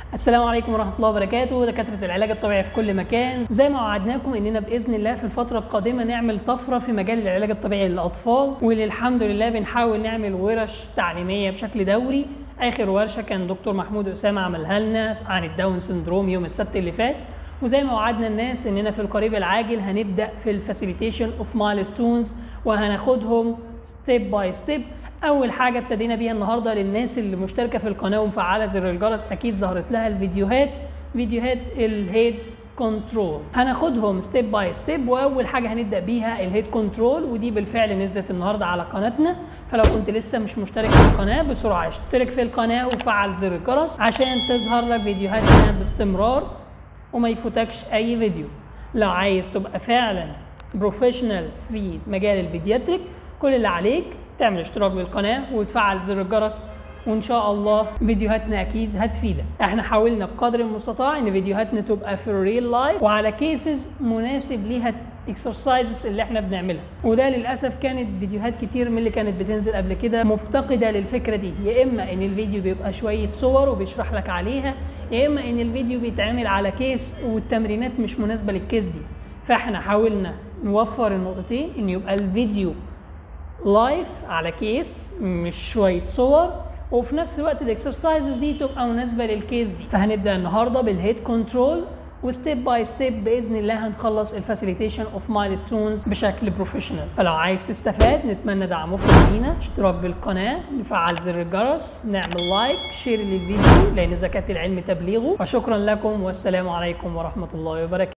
السلام عليكم ورحمة الله وبركاته دكاترة العلاج الطبيعي في كل مكان زي ما وعدناكم اننا بإذن الله في الفترة القادمة نعمل طفرة في مجال العلاج الطبيعي للأطفال والحمد لله بنحاول نعمل ورش تعليمية بشكل دوري آخر ورشة كان دكتور محمود أسامة عملها لنا عن الداون سندروم يوم السبت اللي فات وزي ما وعدنا الناس اننا في القريب العاجل هنبدأ في الفاسيليتيشن اوف مايلستونز وهناخدهم ستيب باي ستيب اول حاجه ابتدينا بيها النهارده للناس اللي مشتركه في القناه ومفعله زر الجرس اكيد ظهرت لها الفيديوهات فيديوهات الهيد كنترول هناخدهم ستيب باي ستيب واول حاجه هنبدا بيها الهيد كنترول ودي بالفعل نزلت النهارده على قناتنا فلو كنت لسه مش مشترك في القناه بسرعه اشترك في القناه وفعل زر الجرس عشان تظهر لك فيديوهاتنا باستمرار وما يفوتكش اي فيديو لو عايز تبقى فعلا بروفيشنال في مجال البيدياتريك كل اللي عليك تعمل اشتراك بالقناه وتفعل زر الجرس وان شاء الله فيديوهاتنا اكيد هتفيدك احنا حاولنا بقدر المستطاع ان فيديوهاتنا تبقى في الريل لايف وعلى كيسز مناسب ليها اكسرسايزز اللي احنا بنعملها وده للاسف كانت فيديوهات كتير من اللي كانت بتنزل قبل كده مفتقده للفكره دي يا اما ان الفيديو بيبقى شويه صور وبيشرح لك عليها يا اما ان الفيديو بيتعمل على كيس والتمرينات مش مناسبه للكيس دي فاحنا حاولنا نوفر النقطتين ان يبقى الفيديو لايف على كيس مش شويه صور وفي نفس الوقت الاكسرسايزز دي تبقى مناسبه للكيس دي فهنبدا النهارده بالهيد كنترول وستيب باي ستيب باذن الله هنخلص الفاسيليتيشن اوف مايلستونز بشكل بروفيشنال فلو عايز تستفاد نتمنى دعمكم لينا اشتراك بالقناه نفعل زر الجرس نعمل لايك شير للفيديو لان زكاه العلم تبليغه وشكرا لكم والسلام عليكم ورحمه الله وبركاته